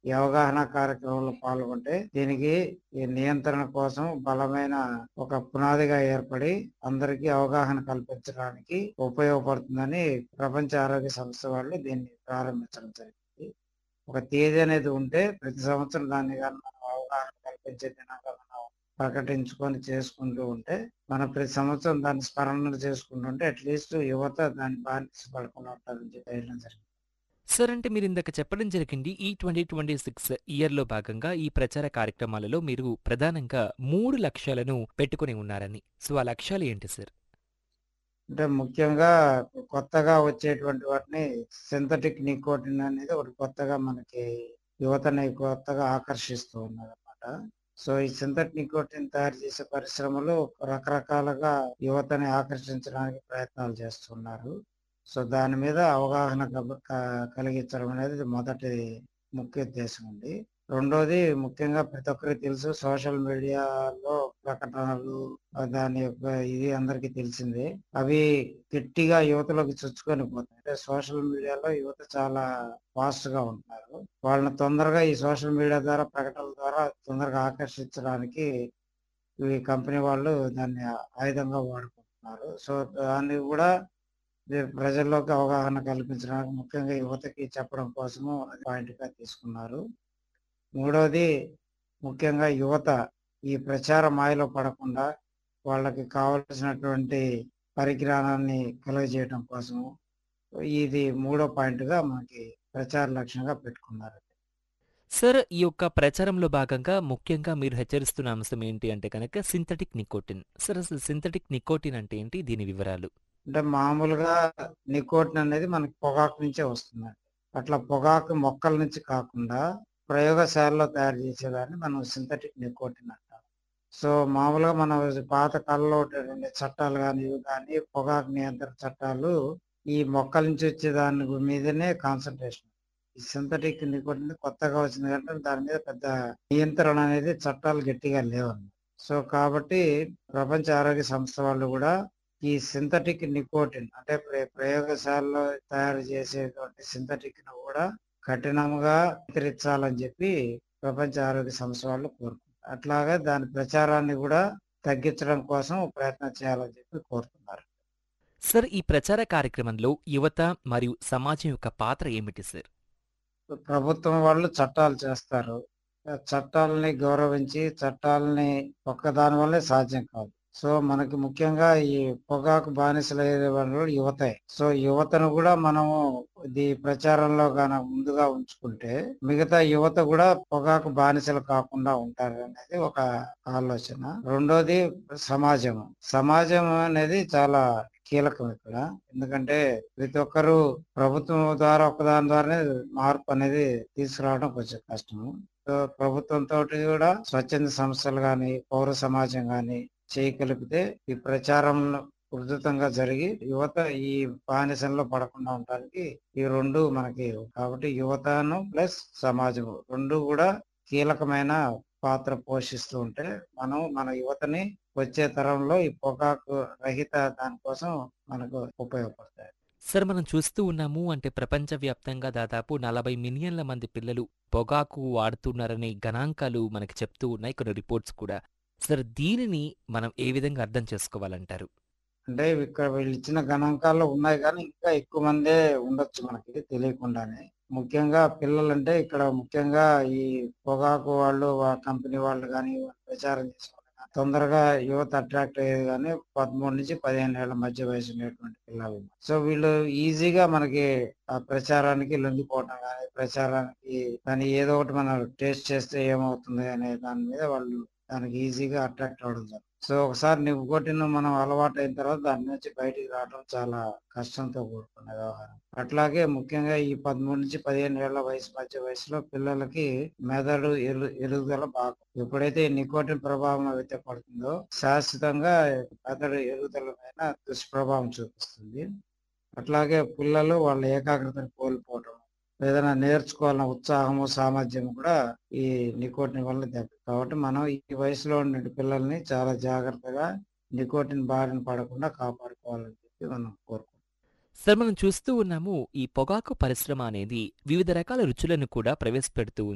ఈ అవగాహన కార్యక్రమంలో పాల్గొంటే దీనికి ఈ నియంత్రణ కోసం బలమైన ఒక పునాదిగా ఏర్పడి అందరికీ అవగాహన కల్పించడానికి ఉపయోగపడుతుందని ప్రపంచ ఆరోగ్య సంస్థ వాళ్ళు దీన్ని ప్రారంభించడం జరిగింది ఒక తేదీ అనేది ఉంటే ప్రతి సంవత్సరం దాన్ని కానీ మనం అవగాహన కల్పించే దినంగా మనం ప్రకటించుకొని చేసుకుంటూ ఉంటే మనం ప్రతి సంవత్సరం దాన్ని స్మరణ చేసుకుంటుంటే అట్లీస్ట్ యువత దాన్ని బానిస పడకుండా ఉంటారని చెప్పి చేయడం జరిగింది సార్ అంటే మీరు ఇందాక చెప్పడం జరిగింది ఈ ట్వంటీ ట్వంటీ సిక్స్ ఇయర్లో భాగంగా ఈ ప్రచార కార్యక్రమాలలో మీరు ప్రధానంగా మూడు లక్ష్యాలను పెట్టుకుని ఉన్నారని సో ఆ లక్ష్యాలు ఏంటి సార్ అంటే ముఖ్యంగా కొత్తగా వచ్చేటువంటి వాటిని సింథటిక్ నికోటిన్ అనేది ఒకటి కొత్తగా మనకి యువతని కొత్తగా ఆకర్షిస్తూ ఉన్నది అనమాట సో ఈ సింథటిక్ నికోటిన్ తయారు చేసే పరిశ్రమలు రకరకాలుగా యువతని ఆకర్షించడానికి ప్రయత్నాలు చేస్తున్నారు సో దాని మీద అవగాహన కబ- క- కలిగించడం అనేది మొదటి ముఖ్య ఉద్దేశం ఉంది రెండోది ముఖ్యంగా ప్రతి ఒక్కరికి తెలుసు సోషల్ మీడియాలో ప్రకటనలు ఆ దాని యొక్క ఇది అందరికీ తెలిసిందే అవి గట్టిగా యువతలోకి చొచ్చుకొని పోతాయి అంటే సోషల్ మీడియాలో యువత చాలా ఫాస్ట్ గా ఉంటున్నారు వాళ్ళని తొందరగా ఈ సోషల్ మీడియా ద్వారా ప్రకటనల ద్వారా తొందరగా ఆకర్షించడానికి ఈ కంపెనీ వాళ్ళు దాన్ని ఆయుధంగా వాడుకుంటున్నారు సో దాన్ని కూడా ఇది ప్రజల్లోకి అవగాహన కల్పించడానికి ముఖ్యంగా యువతకి చెప్పడం కోసము పాయింట్ గా తీసుకున్నారు మూడవది ముఖ్యంగా యువత ఈ ప్రచార మాయలో పడకుండా వాళ్ళకి కావలసినటువంటి పరిజ్ఞానాన్ని కలుగజేయడం కోసము ఇది మూడో పాయింట్ గా మనకి ప్రచార లక్ష్యంగా పెట్టుకున్నారు సార్ ఈ యొక్క ప్రచారంలో భాగంగా ముఖ్యంగా మీరు హెచ్చరిస్తున్న అంశం ఏంటి అంటే కనుక సింథటిక్ నికోటిన్ సార్ అసలు సింథటిక్ నికోటిన్ అంటే ఏంటి దీని వివరాలు అంటే మామూలుగా నికోటిన్ అనేది మనకి పొగాకు నుంచే వస్తుందండి అట్లా పొగాకు మొక్కల నుంచి కాకుండా ప్రయోగశాలలో తయారు చేసేదాన్ని మనం సింథటిక్ నికోటిన్ అంటాం సో మామూలుగా మన పాత కాలంలో ఉండే చట్టాలు కానీ ఇవి కానీ పొగాకు నియంత్రణ చట్టాలు ఈ మొక్కల నుంచి వచ్చే దాని మీదనే కాన్సన్ట్రేషన్ ఈ సింథటిక్ నికోటిన్ కొత్తగా వచ్చింది కాబట్టి దాని మీద పెద్ద నియంత్రణ అనేది చట్టాలు గట్టిగా లేవన్నమాట సో కాబట్టి ప్రపంచ ఆరోగ్య సంస్థ వాళ్ళు కూడా ఈ సింథటిక్ నికోటిన్ అంటే ప్ర- ప్రయోగశాలలో తయారు చేసేటువంటి సింథటిక్ ను కూడా కఠినంగా వ్యతిరేకించాలని చెప్పి ప్రపంచ ఆరోగ్య సంస్థ వాళ్ళు కోరుకుంటారు అట్లాగే దాని ప్రచారాన్ని కూడా తగ్గించడం కోసం ప్రయత్నం చేయాలని చెప్పి కోరుతున్నారు సార్ ఈ ప్రచార కార్యక్రమంలో యువత మరియు సమాజం యొక్క పాత్ర ఏమిటి సార్ ప్రభుత్వం వాళ్ళు చట్టాలు చేస్తారు ఆ చట్టాలని గౌరవించి చట్టాలని ఒక్కదాని వల్లే సాధ్యం కాదు సో మనకి ముఖ్యంగా ఈ పొగాకు బానిసలయ్యే వాళ్ళు యువతే సో యువతను కూడా మనము ఇది ప్రచారంలో గాన ముందుగా ఉంచుకుంటే మిగతా యువత కూడా పొగాకు బానిసలు కాకుండా ఉంటారు అనేది ఒక ఆలోచన రెండోది సమాజం సమాజం అనేది చాలా కీలకం ఇక్కడ ఎందుకంటే ప్రతి ఒక్కరు ప్రభుత్వం ద్వారా ఒకదాని ద్వారానే మార్పు అనేది తీసుకురావడం కొంచెం కష్టము సో ప్రభుత్వంతో కూడా స్వచ్ఛంద సంస్థలు గాని పౌర సమాజం గాని చేయగలిగితే ఈ ప్రచారం ఉధృతంగా జరిగి యువత ఈ బానిసంలో పడకుండా ఉండడానికి ఈ రెండు మనకి కాబట్టి యువతను ప్లస్ సమాజం రెండు కూడా కీలకమైన పాత్ర పోషిస్తూ ఉంటే మనం మన యువతని వచ్చే తరంలో ఈ పొగాకు రహిత దానికోసం మనకు ఉపయోగపడతాయి సార్ మనం చూస్తూ ఉన్నాము అంటే ప్రపంచవ్యాప్తంగా దాదాపు నలభై మిలియన్ల మంది పిల్లలు పొగాకు వాడుతున్నారనే గణాంకాలు మనకి చెప్తూ ఉన్నాయి కొన్ని రిపోర్ట్స్ కూడా సార్ దీనిని మనం ఏ విధంగా అర్థం చేసుకోవాలంటారు అంటే ఇక్కడ వీళ్ళు ఇచ్చిన గణాంకాల్లో ఉన్నాయి కానీ ఇంకా ఎక్కువ మందే ఉండొచ్చు మనకి తెలియకుండానే ముఖ్యంగా పిల్లలంటే ఇక్కడ ముఖ్యంగా ఈ పొగాకు వాళ్ళు కంపెనీ వాళ్ళు కానీ ప్రచారం చేసే వాళ్ళు గాని తొందరగా యువత అట్రాక్ట్ అయ్యేది కానీ పదమూడు నుంచి పదిహేను ఏళ్ల మధ్య వయసు ఉన్నటువంటి పిల్లలు సో వీళ్ళు ఈజీగా మనకి ఆ ప్రచారానికి లొంగిపోవడం కానీ ప్రచారానికి దాన్ని ఏదో ఒకటి మనం టేస్ట్ చేస్తే ఏమవుతుంది అనే దాని మీద వాళ్ళు దానికి ఈజీగా అట్రాక్ట్ అవడం జరుగుతుంది సో ఒకసారి నికోటిన్ మనం అలవాటు అయిన తర్వాత దాని నుంచి బయటికి రావడం చాలా కష్టంతో కూడుకున్న వ్యవహారం అట్లాగే ముఖ్యంగా ఈ పదమూడు నుంచి పదిహేను ఏళ్ల వయసు మధ్య వయసులో పిల్లలకి మెదడు ఎరు ఎరుగుదల బాగా ఎప్పుడైతే ఈ నికోటిన్ ప్రభావం అయితే పడుతుందో శాశ్వతంగా మెదడు ఎరుగుదల పైన దుష్ప్రభావం చూపిస్తుంది అట్లాగే పిల్లలు వాళ్ళ ఏకాగ్రతను కోల్పోవడం ఏదైనా నేర్చుకోవాలన్న ఉత్సాహము సామర్థ్యం కూడా ఈ నికోటిన్ వల్ల దెబ్బ కాబట్టి మనం ఈ వయసులో ఉండే పిల్లల్ని చాలా జాగ్రత్తగా నికోటిన్ బారిన పడకుండా కాపాడుకోవాలని చెప్పి మనం కోరుకుంటాం సార్ మనం చూస్తూ ఉన్నాము ఈ పొగాకు పరిశ్రమ అనేది వివిధ రకాల రుచులను కూడా ప్రవేశపెడుతూ